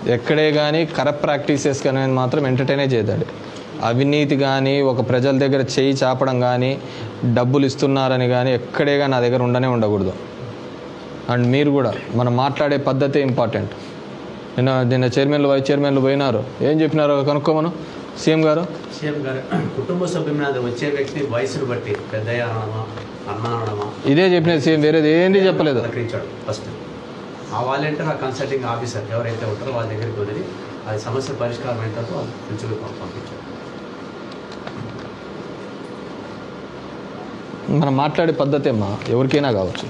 ఎక్కడే కానీ corrupt practices కానీ మాత్రం ఎంటర్టైనే చేయదండి అవినీతి కానీ ఒక ప్రజల దగ్గర చేయి చాపడం కానీ డబ్బులు ఇస్తున్నారని కానీ ఎక్కడే కానీ నా దగ్గర ఉండనే ఉండకూడదు అండ్ మీరు కూడా మనం మాట్లాడే పద్ధతే ఇంపార్టెంట్ నిన్న నిన్న చైర్మన్లు వైస్ చైర్మన్లు పోయినారు ఏం చెప్పినారో కనుక్కోమను సీఎం గారు సీఎం గారు కుటుంబ సభ్యుల మీద వచ్చే వ్యక్తి వయసును బట్టి పెద్దయ్య అనడమా అన్న అనడమా ఇదే చెప్పినది సీఎం వేరేది ఏంటి చెప్పలేదు పలకరించాడు ఫస్ట్ ఆ వాలంటీర్ ఆ కన్సల్టింగ్ ఆఫీసర్ ఎవరైతే ఉంటారో వాళ్ళ దగ్గరికి వదిలి అది సమస్య పరిష్కారం అయిన తర్వాత వాళ్ళు ప్రిన్సిపల్ పంపించారు మనం మాట్లాడే పద్ధతి అమ్మా ఎవరికైనా కావచ్చు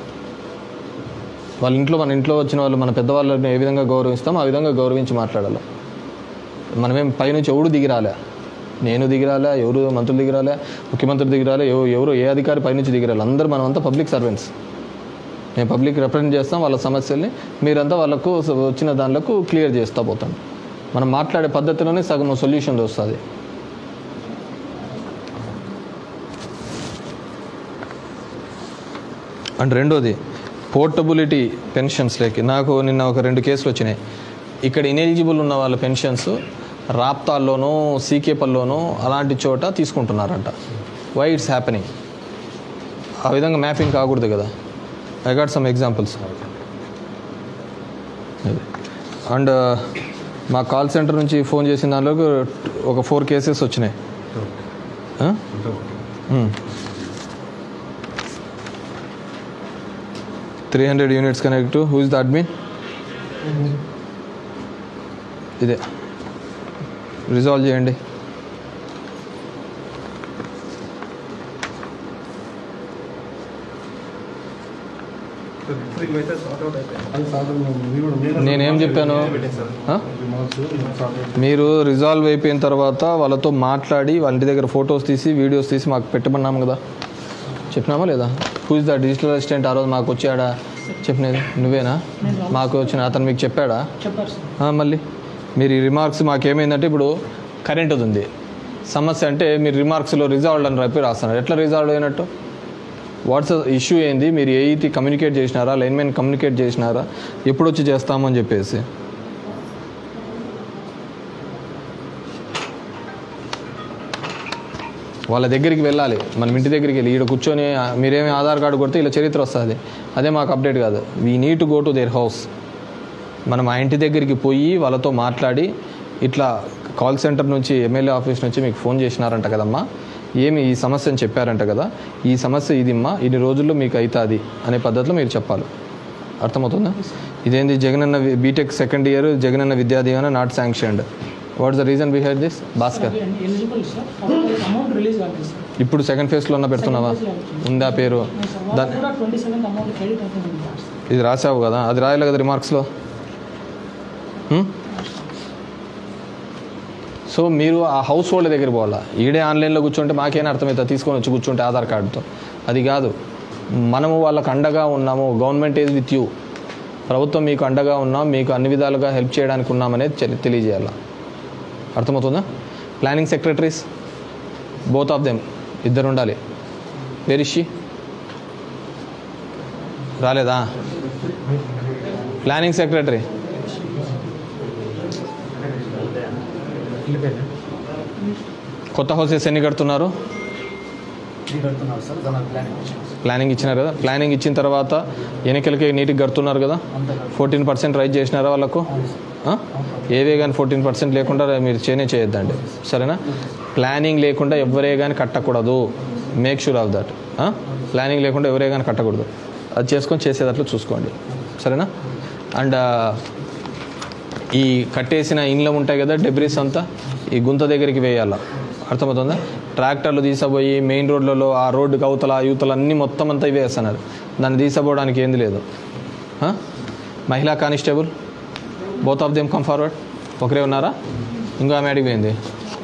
వాళ్ళ ఇంట్లో మన ఇంట్లో వచ్చిన వాళ్ళు మన పెద్దవాళ్ళని ఏ విధంగా గౌరవిస్తాం ఆ విధంగా గౌరవించి మాట్లాడాలి మనమేం పైనుంచి ఎవడు దిగిరాలే నేను దిగిరాలే ఎవరు మంత్రులు దిగిరాలే ముఖ్యమంత్రి దిగిరాలే ఎవ- ఎవరు ఏ అధికారి పైనుంచి దిగిరాలి అందరూ మనమంతా పబ్లిక్ సర్వెంట్స్ మేము పబ్లిక్ రిప్రజెంట్ చేస్తాం వాళ్ళ సమస్యల్ని మీరంతా వాళ్ళకు స- వచ్చిన దానిలకు క్లియర్ చేస్తూ పోతాం మనం మాట్లాడే పద్ధతిలోనే సగం సొల్యూషన్ వస్తుంది అండ్ రెండోది పోర్టబిలిటీ పెన్షన్స్లోకి నాకు నిన్న ఒక రెండు కేసులు వచ్చినాయి ఇక్కడ ఇనెలిజిబుల్ ఉన్న వాళ్ళ పెన్షన్స్ రాప్తాల్లోనూ సీకేపల్లోనూ అలాంటి చోట తీసుకుంటున్నారంట వై ఇట్స్ హ్యాపెనింగ్ ఆ విధంగా మ్యాపింగ్ కాకూడదు కదా I got some examples and మా కాల్ సెంటర్ నుంచి ఫోన్ చేసిన దానిలో ఒక ఫోర్ కేసెస్ వచ్చినాయి three hundred units connect who is the admin ఇదే రిజాల్వ్ చేయండి నేనేం చెప్పాను ఆ? మీరు రిజాల్వ్ అయిపోయిన తర్వాత వాళ్ళతో మాట్లాడి వాళ్ళ ఇంటి దగ్గర ఫొటోస్ తీసి వీడియోస్ తీసి మాకు పెట్టమన్నాము కదా చెప్పినామా లేదా who is the digital assistant ఆ రోజు మాకు వచ్చాడా చెప్పినది నువ్వేనా మాకు వచ్చిన అతను మీకు చెప్పాడా చెప్పారు సార్ ఆ, మళ్ళీ మీరు ఈ రిమార్క్స్ మాకేమైందంటే ఇప్పుడు కరెంట్ ఉంది సమస్య అంటే మీరు రిమార్క్స్లో రిజాల్వ్ అని చెప్పి రాస్తున్నారు ఎట్లా రిజాల్వ్ అయినట్టు వాట్స్ ఇష్యూ ఏంది మీరు ఏఈటీ కమ్యూనికేట్ చేసినారా లైన్మెన్ కమ్యూనికేట్ చేసినారా ఎప్పుడు వచ్చి చేస్తామని చెప్పేసి వాళ్ళ దగ్గరికి వెళ్ళాలి మనం ఇంటి దగ్గరికి వెళ్ళి ఈడ కూర్చొని ఆ, మీరేమి ఆధార్ కార్డు కొడితే ఇలా చరిత్ర వస్తుంది అదే మాకు అప్డేట్ కాదు we need to go to their house మనం ఆ ఇంటి దగ్గరికి పోయి వాళ్ళతో మాట్లాడి ఇట్లా కాల్ సెంటర్ నుంచి ఎమ్మెల్యే ఆఫీస్ నుంచి మీకు ఫోన్ చేసినారంట కదమ్మా ఏమి ఈ సమస్యని చెప్పారంట కదా ఈ సమస్య ఇదిమ్మా ఇన్ని రోజుల్లో మీకు అవుతుంది అనే పద్ధతిలో మీరు చెప్పాలి అర్థమవుతుందా ఇదేంది జగనన్న వి- BTech second year Jagananna Vidya Deevena not sanctioned what's the reason behind this Bhaskar eligible sir amount release కాలేదు సార్ ఇప్పుడు సెకండ్ ఫేజ్లో ఉన్న పెడుతున్నావా ఉందా పేరు సార్ దాని వాళ్ళకి కూడా ట్వంటీ సెవెంత్ అమౌంట్ క్రెడిట్ అవుతుంది సార్ ఇది రాసావు కదా అది రాయాలి కదా రిమార్క్స్లో హ్మ్? సో మీరు ఆ హౌస్ హోల్డ్ దగ్గర పోవాలా ఈడే ఆన్లైన్లో కూర్చుంటే మాకేం అర్థమవుతుంది తీసుకొని వచ్చి కూర్చుంటే ఆధార్ కార్డుతో అది కాదు మనము వాళ్ళకు అండగా ఉన్నాము గవర్నమెంట్ ఈజ్ విత్ యూ ప్రభుత్వం మీకు అండగా ఉన్నాం మీకు అన్ని విధాలుగా హెల్ప్ చేయడానికి ఉన్నామనేది తెలి- తెలియజేయాలి అర్థమవుతుందా planning secretaries both of them ఇద్దరు ఉండాలి వెరిషి రాలేదా ప్లానింగ్ సెక్రటరీ కొత్త హౌసెస్ ఎన్ని కడుతున్నారు కడుతున్నారు సార్ దాని ప్లానింగ్ ప్లానింగ్ ఇచ్చినారు కదా ప్లానింగ్ ఇచ్చిన తర్వాత ఎన్నికలకి నీటికి కడుతున్నారు కదా ఫోర్టీన్ పర్సెంట్ రైజ్ చేసినారా వాళ్ళకు ఆ? ఏవే కానీ ఫోర్టీన్ పర్సెంట్ లేకుండా మీరు చేయనే చేయొద్దండి సరేనా ప్లానింగ్ లేకుండా ఎవరే కానీ కట్టకూడదు make sure of that planning లేకుండా ఎవరే కానీ కట్టకూడదు అది చేసుకొని చేసేటట్లు చూసుకోండి సరేనా అండ్ ఈ కట్టేసిన ఇండ్లు ఉంటాయి కదా డెబ్రిస్ అంతా ఈ గుంత దగ్గరికి వేయాల అర్థమవుతుందా ట్రాక్టర్లు తీసపోయి మెయిన్ రోడ్లలో ఆ రోడ్డుకి అవతల యూతలు అన్నీ మొత్తం అంతా ఇవే వేస్తున్నారు దాన్ని తీసపోవడానికి ఏంది లేదు ఆ? మహిళా constable both of them come forward ఒకరే ఉన్నారా ఇంకో ఆమె అడిగి పోయింది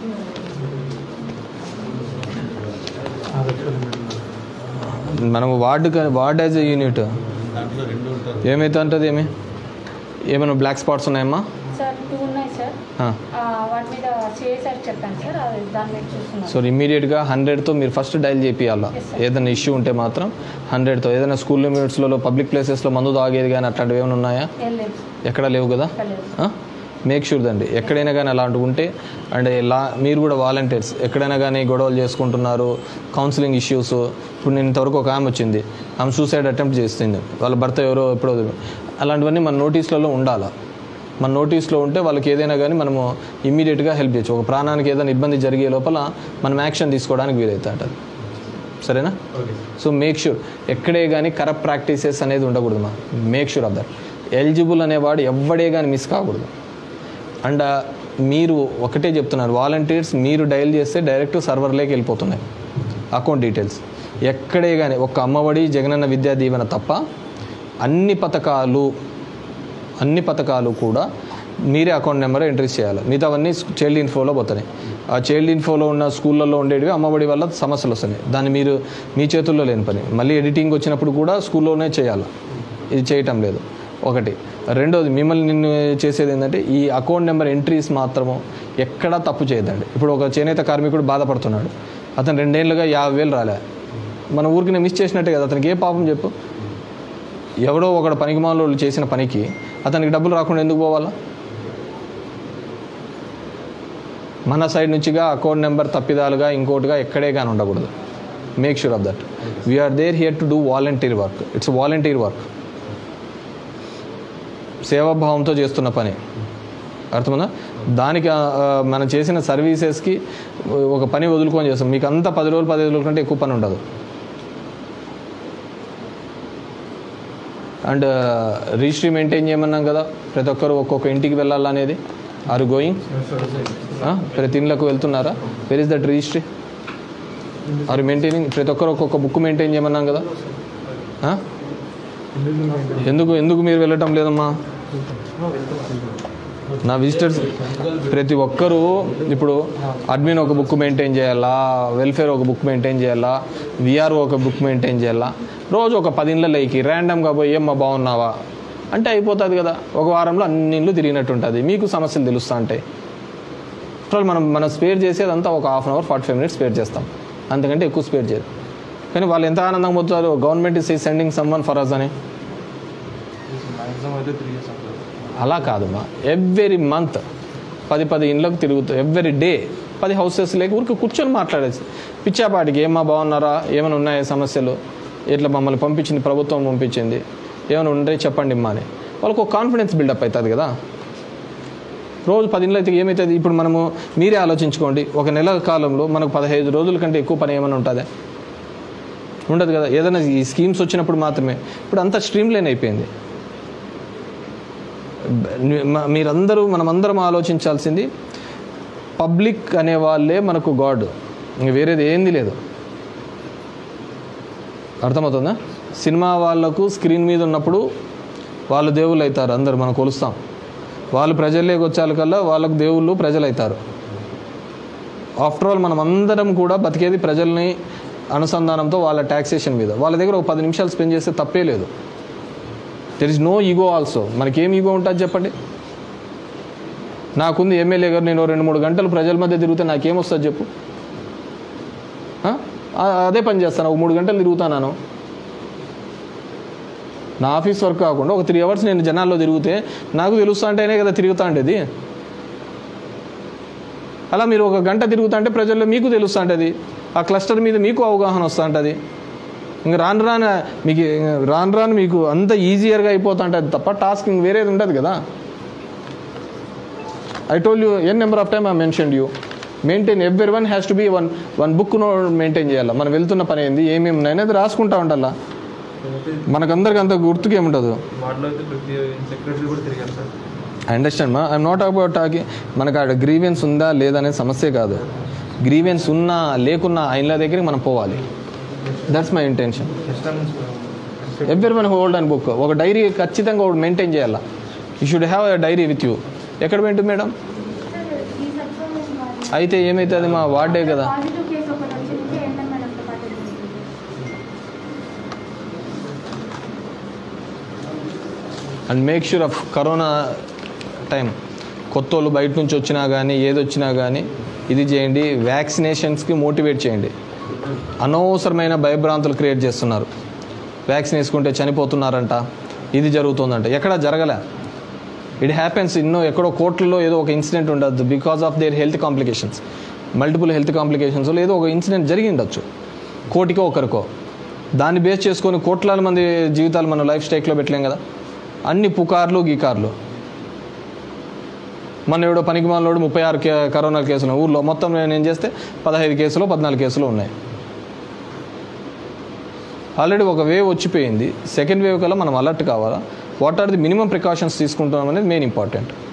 మనం ward ward as a unit దాంట్లో రెండు ఉంటారు ఏమైతే ఉంటుంది ఏమి ఏమైనా బ్లాక్ స్పాట్స్ ఉన్నాయమ్మా సార్ టూ ఉన్నాయి సార్ ఆ. ఆ, వాటి మీద చేసారు చెప్పాను సార్ అది దాని మీద చూస్తున్నాను సో ఇమ్మీడియట్గా హండ్రెడ్తో మీరు ఫస్ట్ డైల్ చేపియాలా Yes, sir. ఏదైనా ఇష్యూ ఉంటే మాత్రం హండ్రెడ్తో ఏదైనా స్కూల్ లిమిట్స్లో పబ్లిక్ ప్లేసెస్లో మందు తాగేది కానీ అట్లాంటివి ఏమైనా ఉన్నాయా ఏం లేదు ఎక్కడ లేవు కదా ఎక్కడ లేదు. ఆ? మేక్ షూర్ దండి ఎక్కడైనా కానీ అలాంటివి ఉంటే అండ్ లా మీరు కూడా వాలంటీర్స్ ఎక్కడైనా కానీ గొడవలు చేసుకుంటున్నారు కౌన్సిలింగ్ ఇష్యూస్ ఇప్పుడు నేను ఇంతవరకు ఒక ఆమె వచ్చింది ఆమె సూసైడ్ అటెంప్ట్ చేస్తుంది వాళ్ళ భర్త ఎవరో ఎప్పుడో అలాంటివన్నీ మన నోటీస్లలో ఉండాలి మన నోటీస్లో ఉంటే వాళ్ళకి ఏదైనా కానీ మనము ఇమ్మీడియట్గా హెల్ప్ చేయొచ్చు ఒక ప్రాణానికి ఏదైనా ఇబ్బంది జరిగే లోపల మనం యాక్షన్ తీసుకోవడానికి వీలవుతా ఉంటుంది సరేనా ఓకే సో మేక్ షూర్ ఎక్కడే కానీ కరప్ట్ ప్రాక్టీసెస్ అనేది ఉండకూడదు మా make sure of that eligible అనేవాడు ఎవ్వడే కానీ మిస్ కాకూడదు అండ్ మీరు ఒకటే చెప్తున్నారు వాలంటీర్స్ మీరు డయల్ చేస్తే డైరెక్ట్ సర్వర్లోకి వెళ్ళిపోతున్నాయి అకౌంట్ డీటెయిల్స్ ఎక్కడే కానీ ఒక్క అమ్మఒడి జగనన్న విద్యా దీవెన తప్ప అన్ని పథకాలు అన్ని పథకాలు కూడా మీరే అకౌంట్ నెంబర్ ఎంట్రీ చేయాలి మిగతావన్నీ చైల్డ్ ఇన్ఫోలో పోతున్నాయి ఆ చైల్డ్ ఇన్ఫోలో ఉన్న స్కూళ్ళల్లో ఉండేటివి అమ్మఒడి వల్ల సమస్యలు వస్తున్నాయి దాన్ని మీరు మీ చేతుల్లో లేని పని మళ్ళీ ఎడిటింగ్ వచ్చినప్పుడు కూడా స్కూల్లోనే చేయాలి ఇది చేయటం లేదు ఒకటి రెండోది మిమ్మల్ని నిన్ను చేసేది ఏంటంటే ఈ అకౌంట్ నెంబర్ ఎంట్రీస్ మాత్రము ఎక్కడా తప్పు చేయదండి ఇప్పుడు ఒక చేనేత కార్మికుడు బాధపడుతున్నాడు అతను రెండేళ్లుగా యాభై వేలు రాలే మన ఊరికి నేను మిస్ చేసినట్టే కదా అతనికి ఏ పాపం చెప్పు ఎవడో ఒకడు పనికిమాలోళ్ళు చేసిన పనికి అతనికి డబ్బులు రాకుండా ఎందుకు పోవాలా మన సైడ్ నుంచిగా అకౌంట్ నెంబర్ తప్పిదాలుగా ఇంకోటిగా ఎక్కడే కానీ ఉండకూడదు make sure of that we are there here to do volunteer work it's volunteer work సేవాభావంతో చేస్తున్న పని అర్థమైందా దానికి ఆ, ఆ, మనం చేసిన సర్వీసెస్కి ఒక పని వదులుకొని చేస్తాం మీకు అంతా పది రోజులు పదిహేను రోజుల కంటే ఎక్కువ పని ఉండదు అండ్ రిజిస్ట్రీ మెయింటైన్ చేయమన్నాం కదా ప్రతి ఒక్కరు ఒక్కొక్క ఇంటికి వెళ్ళాలనేది ఆర్ గోయింగ్ ప్రతి ఇళ్ళకు వెళ్తున్నారా where is that registry are maintaining ప్రతి ఒక్కరు ఒక్కొక్క బుక్ మెయింటైన్ చేయమన్నాం కదా ఆ? ఎందుకు ఎందుకు మీరు వెళ్ళటం లేదమ్మా నా విజిటర్స్ ప్రతి ఒక్కరూ ఇప్పుడు అడ్మిన్ ఒక బుక్ మెయింటైన్ చేయాలా వెల్ఫేర్ ఒక బుక్ మెయింటైన్ చేయాలా విఆర్ఓ ఒక బుక్ మెయింటైన్ చేయాలా రోజు ఒక పది ఇళ్ళకి ర్యాండమ్గా పోయి ఏమ్మా బాగున్నావా అంటే అయిపోతుంది కదా ఒక వారంలో అన్ని ఇళ్ళు తిరిగినట్టు ఉంటుంది మీకు సమస్యలు తెలుస్తూ ఉంటాయి అసలు మనం మనం స్పేర్ చేసేదంతా ఒక half an hour forty five minutes spare చేస్తాం అంతకంటే ఎక్కువ స్పేర్ చేయరు కానీ వాళ్ళు ఎంత ఆనందంగా పోతారు government is sending someone for us అని మ్యాక్సిమం అయితే త్రీ ఇయర్స్ అంటారు అలా కాదమ్మా ఎవ్రీ మంత్ పది పది ఇండ్లకు తిరుగుతూ ఎవ్రీ డే పది హౌసెస్ లేక ఊరికి కూర్చొని మాట్లాడేసి పిచ్చాపాటికి ఏమా బాగున్నారా ఏమైనా ఉన్నాయా సమస్యలు ఇట్లా మమ్మల్ని పంపించింది ప్రభుత్వం పంపించింది ఏమైనా ఉంటే చెప్పండి అమ్మా అని వాళ్ళకు ఒక కాన్ఫిడెన్స్ బిల్డప్ అవుతుంది కదా రోజు పది ఇండ్లు అయితే ఏమవుతుంది ఇప్పుడు మనము మీరే ఆలోచించుకోండి ఒక నెల కాలంలో మనకు పదహైదు రోజుల కంటే ఎక్కువ పని ఏమైనా ఉంటుందా ఉండదు కదా ఏదైనా ఈ స్కీమ్స్ వచ్చినప్పుడు మాత్రమే ఇప్పుడు అంతా స్ట్రీమ్ లైన్ అయిపోయింది మ- మీరందరూ మనమందరం ఆలోచించాల్సింది పబ్లిక్ అనే వాళ్ళే మనకు గాడ్ ఇంక వేరేది ఏంది లేదు అర్థమవుతుందా సినిమా వాళ్ళకు స్క్రీన్ మీద ఉన్నప్పుడు వాళ్ళు దేవుళ్ళు అవుతారు అందరు మనం కొలుస్తాం వాళ్ళు ప్రజల్లోకి వచ్చాకల్లా వాళ్ళకు దేవుళ్ళు ప్రజలు అవుతారు ఆఫ్టర్ ఆల్ మనం అందరం కూడా బతికేది ప్రజల్ని అనుసంధానంతో వాళ్ళ ట్యాక్సేషన్ మీద వాళ్ళ దగ్గర ఒక పది నిమిషాలు స్పెండ్ చేస్తే తప్పే లేదు there is no ego also మనకేం ఈగో ఉంటుంది చెప్పండి నాకుంది ఎమ్మెల్యే గారు నేను రెండు మూడు గంటలు ప్రజల మధ్య తిరిగితే నాకేమొస్తుంది చెప్పు ఆ? ఆ- అదే పని చేస్తాను ఒక మూడు గంటలు తిరుగుతాను నా ఆఫీస్ వర్క్ కాకుండా ఒక త్రీ అవర్స్ నేను జనాల్లో తిరిగితే నాకు తెలుస్తా అంటేనే కదా తిరుగుతా ఉండేది అలా మీరు ఒక గంట తిరుగుతా అంటే ప్రజల్లో మీకు తెలుస్తా ఉంటుంది ఆ క్లస్టర్ మీద మీకు అవగాహన వస్తూ ఉంటుంది ఇంకా రాను రాను మీకు ఇంక రాను రాను మీకు అంత ఈజియర్గా అయిపోతా ఉంటుంది తప్ప టాస్క్ ఇంక వేరేది ఉండదు కదా I told you n number of time I mention you maintain every one has to be one one book maintain చేయాలి మనం వెళ్తున్న పని ఏంది ఏమేమి ఉన్నాయి అనేది రాసుకుంటా ఉండాలా మనకందరికి అంత గుర్తుకు ఏముండదు వాటిలో అయితే ప్రతి సెక్రటరీ కూడా తిరిగారు sir I understand ma'am I'm not about talking మనకు ఆడ గ్రీవెన్స్ ఉందా లేదా అనే సమస్య కాదు గ్రీవెన్స్ ఉన్నా లేకున్నా ఆయనల దగ్గరికి మనం పోవాలి that's my intention next every one hold and book ఒక డైరీ ఖచ్చితంగా ఒకటి మెయింటైన్ చేయాలా you should have a diary with you ఎక్కడ పెంటు మేడం ఈ సచివాలయం అయితే ఏమవుతుంది మా వార్డే కదా పాజిటివ్ కేసు ఒకటి వచ్చింది ఏంటంటే మేడంతో పాటు and make sure of corona time కొత్త వాళ్ళు బయట నుంచి వచ్చినా కానీ ఏది వచ్చినా కానీ ఇది చేయండి వ్యాక్సినేషన్స్కి మోటివేట్ చేయండి అనవసరమైన భయభ్రాంతులు క్రియేట్ చేస్తున్నారు వ్యాక్సిన్ వేసుకుంటే చనిపోతున్నారంట ఇది జరుగుతుందంట ఎక్కడ జరగలే ఇట్ హ్యాపెన్స్ ఎన్నో ఎక్కడో కోర్టుల్లో ఏదో ఒక ఇన్సిడెంట్ ఉండొద్దు because of their health complications multiple health complications ఏదో ఒక ఇన్సిడెంట్ జరిగి ఉండొచ్చు కోటికో ఒకరికో దాన్ని బేస్ చేసుకొని కోట్లాది మంది జీవితాలు మనం లైఫ్ స్టైల్లో పెట్టలేం కదా అన్ని పుకార్లు గీకార్లు మన ఎవడో పనికి మాలోడు ముప్పై ఆరు కే కరోనా కేసులు ఊర్లో మొత్తం నేను ఏం చేస్తే పదహైదు కేసులు పద్నాలుగు కేసులు ఉన్నాయి ఆల్రెడీ ఒక వేవ్ వచ్చిపోయింది సెకండ్ వేవ్ కల్లా మనం అలర్ట్ కావాలా what are the minimum precautions తీసుకుంటున్నాం అనేది మెయిన్ ఇంపార్టెంట్